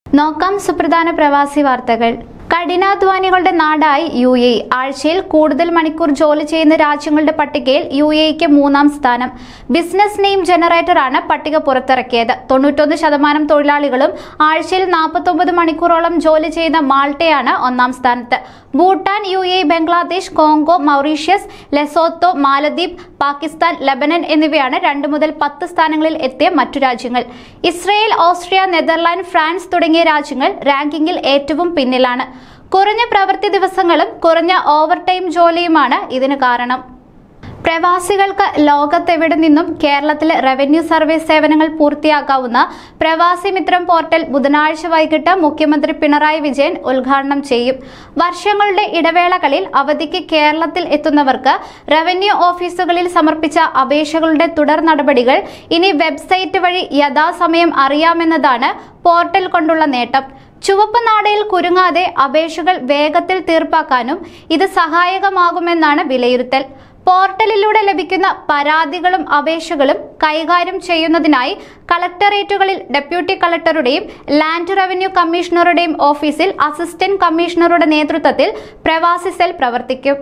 നോക്കാം സുപ്രധാന പ്രവാസി വാർത്തകൾ കഠിനാധ്വാനികളുടെ നാടായി യു എ ആഴ്ചയിൽ കൂടുതൽ മണിക്കൂർ ജോലി ചെയ്യുന്ന രാജ്യങ്ങളുടെ പട്ടികയിൽ യു എക്ക് മൂന്നാം സ്ഥാനം ബിസിനസ് നെയിം ജനറേറ്ററാണ് പട്ടിക പുറത്തിറക്കിയത് തൊണ്ണൂറ്റൊന്ന് ശതമാനം തൊഴിലാളികളും ആഴ്ചയിൽ നാൽപ്പത്തൊമ്പത് മണിക്കൂറോളം ജോലി ചെയ്യുന്ന മാൾട്ടയാണ് ഒന്നാം സ്ഥാനത്ത് Bhutan U A Bangladesh Congo Mauritius Lesotho Maldives Pakistan Lebanon എന്നിവയാണ് രണ്ട് മുതൽ പത്ത് സ്ഥാനങ്ങളിൽ എത്തിയ മറ്റു രാജ്യങ്ങൾ ഇസ്രയേൽ ഓസ്ട്രിയ നെതർലാൻഡ് ഫ്രാൻസ് തുടങ്ങിയ രാജ്യങ്ങൾ റാങ്കിങ്ങിൽ ഏറ്റവും പിന്നിലാണ് കുറഞ്ഞ പ്രവൃത്തി ദിവസങ്ങളും കുറഞ്ഞ ഓവർ ടൈം ജോലിയുമാണ് ഇതിന് കാരണം പ്രവാസികൾക്ക് ലോകത്തെവിടെ നിന്നും കേരളത്തിലെ റവന്യൂ സർവേ സേവനങ്ങൾ പൂർത്തിയാക്കാവുന്ന പ്രവാസി മിത്രം പോർട്ടൽ ബുധനാഴ്ച വൈകിട്ട് മുഖ്യമന്ത്രി പിണറായി വിജയൻ ഉദ്ഘാടനം ചെയ്യും വർഷങ്ങളുടെ ഇടവേളകളിൽ അവധിക്ക് കേരളത്തിൽ എത്തുന്നവർക്ക് റവന്യൂ ഓഫീസുകളിൽ സമർപ്പിച്ച അപേക്ഷകളുടെ തുടർ നടപടികൾ ഇനി വെബ്സൈറ്റ് വഴി യഥാസമയം അറിയാമെന്നതാണ് പോർട്ടൽ കൊണ്ടുള്ള നേട്ടം ചുവപ്പ് നാടയിൽ കുരുങ്ങാതെ അപേക്ഷകൾ വേഗത്തിൽ തീർപ്പാക്കാനും ഇത് സഹായകമാകുമെന്നാണ് വിലയിരുത്തൽ പോർട്ടലിലൂടെ ലഭിക്കുന്ന പരാതികളും അപേക്ഷകളും കൈകാര്യം ചെയ്യുന്നതിനായി കളക്ടറേറ്റുകളിൽ ഡെപ്യൂട്ടി കളക്ടറുടെയും ലാൻഡ് റവന്യൂ കമ്മീഷണറുടെയും ഓഫീസിൽ അസിസ്റ്റന്റ് കമ്മീഷണറുടെ നേതൃത്വത്തിൽ പ്രവാസി സെൽ പ്രവർത്തിക്കും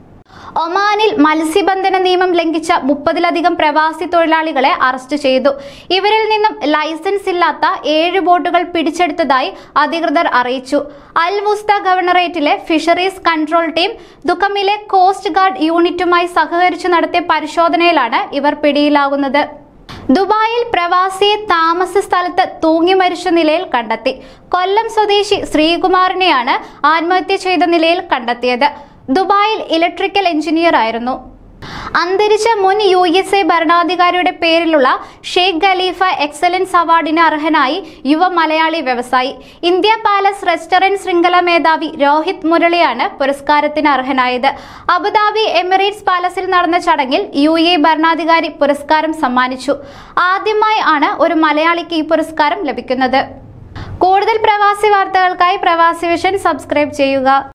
ഒമാനിൽ മത്സ്യബന്ധന നിയമം ലംഘിച്ച മുപ്പതിലധികം പ്രവാസി തൊഴിലാളികളെ അറസ്റ്റ് ചെയ്തു ഇവരിൽ നിന്നും ലൈസൻസ് ഇല്ലാത്ത ഏഴ് ബോട്ടുകൾ പിടിച്ചെടുത്തതായി അധികൃതർ അറിയിച്ചു അൽ വുസ്ത ഗവർണറേറ്റിലെ ഫിഷറീസ് കൺട്രോൾ ടീം ദുഃഖമിലെ കോസ്റ്റ് ഗാർഡ് യൂണിറ്റുമായി സഹകരിച്ചു നടത്തിയ പരിശോധനയിലാണ് ഇവർ പിടിയിലാകുന്നത് ദുബായിൽ പ്രവാസിയെ താമസ സ്ഥലത്ത് തൂങ്ങി മരിച്ച നിലയിൽ കണ്ടെത്തി കൊല്ലം സ്വദേശി ശ്രീകുമാറിനെയാണ് ആത്മഹത്യ ചെയ്ത നിലയിൽ കണ്ടെത്തിയത് ദുബായിൽ ഇലക്ട്രിക്കൽ എഞ്ചിനീയർ ആയിരുന്നു അന്തരിച്ച മുൻ യു എസ് എ ഭരണാധികാരിയുടെ പേരിലുള്ള ഷെയ്ഖ് ഖലീഫ എക്സലൻസ് അവാർഡിന് അർഹനായി യുവ മലയാളി വ്യവസായി ഇന്ത്യ പാലസ് റെസ്റ്റോറന്റ് ശൃംഖല മേധാവി രോഹിത് മുരളിയാണ് പുരസ്കാരത്തിന് അർഹനായത് അബുദാബി എമിറേറ്റ്സ് പാലസിൽ നടന്ന ചടങ്ങിൽ യു എ ഭരണാധികാരി പുരസ്കാരം സമ്മാനിച്ചു ആദ്യമായി ആണ് ഒരു മലയാളിക്ക് ഈ പുരസ്കാരം ലഭിക്കുന്നത് കൂടുതൽ പ്രവാസി വാർത്തകൾക്കായി പ്രവാസി വിഷൻ സബ്സ്ക്രൈബ് ചെയ്യുക